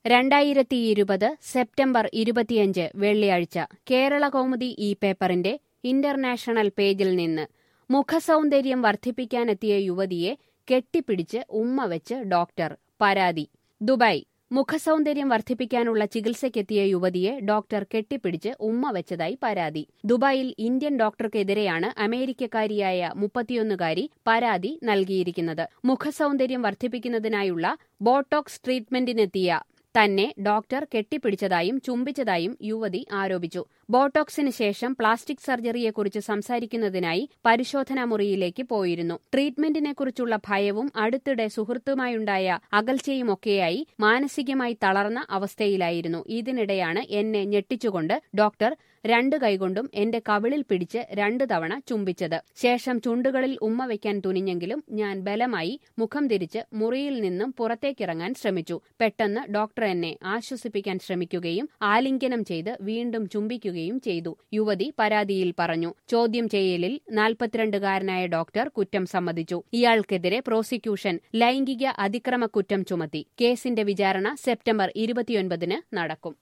രണ്ടായിരത്തി ഇരുപത് സെപ്റ്റംബർ ഇരുപത്തിയഞ്ച് വെള്ളിയാഴ്ച കേരള കൗമുദി ഈ പേപ്പറിന്റെ ഇന്റർനാഷണൽ പേജിൽ നിന്ന് മുഖസൗന്ദര്യം വർദ്ധിപ്പിക്കാനെത്തിയ യുവതിയെ കെട്ടിപ്പിടിച്ച് ഉമ്മ വെച്ച് ഡോക്ടർ പരാതി ദുബായ് മുഖസൗന്ദര്യം വർദ്ധിപ്പിക്കാനുള്ള ചികിത്സയ്ക്കെത്തിയ യുവതിയെ ഡോക്ടർ കെട്ടിപ്പിടിച്ച് ഉമ്മ വെച്ചതായി പരാതി ദുബായിൽ ഇന്ത്യൻ ഡോക്ടർക്കെതിരെയാണ് അമേരിക്കക്കാരിയായ മുപ്പത്തിയൊന്നുകാരി പരാതി നൽകിയിരിക്കുന്നത് മുഖസൗന്ദര്യം വർദ്ധിപ്പിക്കുന്നതിനായുള്ള ബോട്ടോക്സ് ട്രീറ്റ്മെന്റിനെത്തിയ തന്നെ ഡോക്ടർ കെട്ടിപ്പിടിച്ചതായും ചുംബിച്ചതായും യുവതി ആരോപിച്ചു ബോട്ടോക്സിന് ശേഷം പ്ലാസ്റ്റിക് സർജറിയെക്കുറിച്ച് സംസാരിക്കുന്നതിനായി പരിശോധനാ മുറിയിലേക്ക് പോയിരുന്നു ട്രീറ്റ്മെന്റിനെക്കുറിച്ചുള്ള ഭയവും അടുത്തിടെ സുഹൃത്തുമായുണ്ടായ അകൽച്ചയുമൊക്കെയായി മാനസികമായി തളർന്ന അവസ്ഥയിലായിരുന്നു ഇതിനിടെയാണ് എന്നെ ഞെട്ടിച്ചുകൊണ്ട് ഡോക്ടർ രണ്ട് കൈകൊണ്ടും എന്റെ കവിളിൽ പിടിച്ച് രണ്ടു തവണ ചുംബിച്ചത് ശേഷം ചുണ്ടുകളിൽ ഉമ്മ വയ്ക്കാൻ തുനിഞ്ഞെങ്കിലും ഞാൻ ബലമായി മുഖം തിരിച്ച് മുറിയിൽ നിന്നും പുറത്തേക്കിറങ്ങാൻ ശ്രമിച്ചു പെട്ടെന്ന് ഡോക്ടർ എന്നെ ആശ്വസിപ്പിക്കാൻ ശ്രമിക്കുകയും ആലിംഗനം ചെയ്ത് വീണ്ടും ചുംബിക്കുകയും ചെയ്തു യുവതി പരാതിയിൽ പറഞ്ഞു ചോദ്യം ചെയ്യലിൽ നാൽപ്പത്തിരണ്ടുകാരനായ ഡോക്ടർ കുറ്റം സമ്മതിച്ചു ഇയാൾക്കെതിരെ പ്രോസിക്യൂഷൻ ലൈംഗിക അതിക്രമ കുറ്റം ചുമത്തി കേസിന്റെ വിചാരണ സെപ്റ്റംബർ ഇരുപത്തിയൊൻപതിന് നടക്കും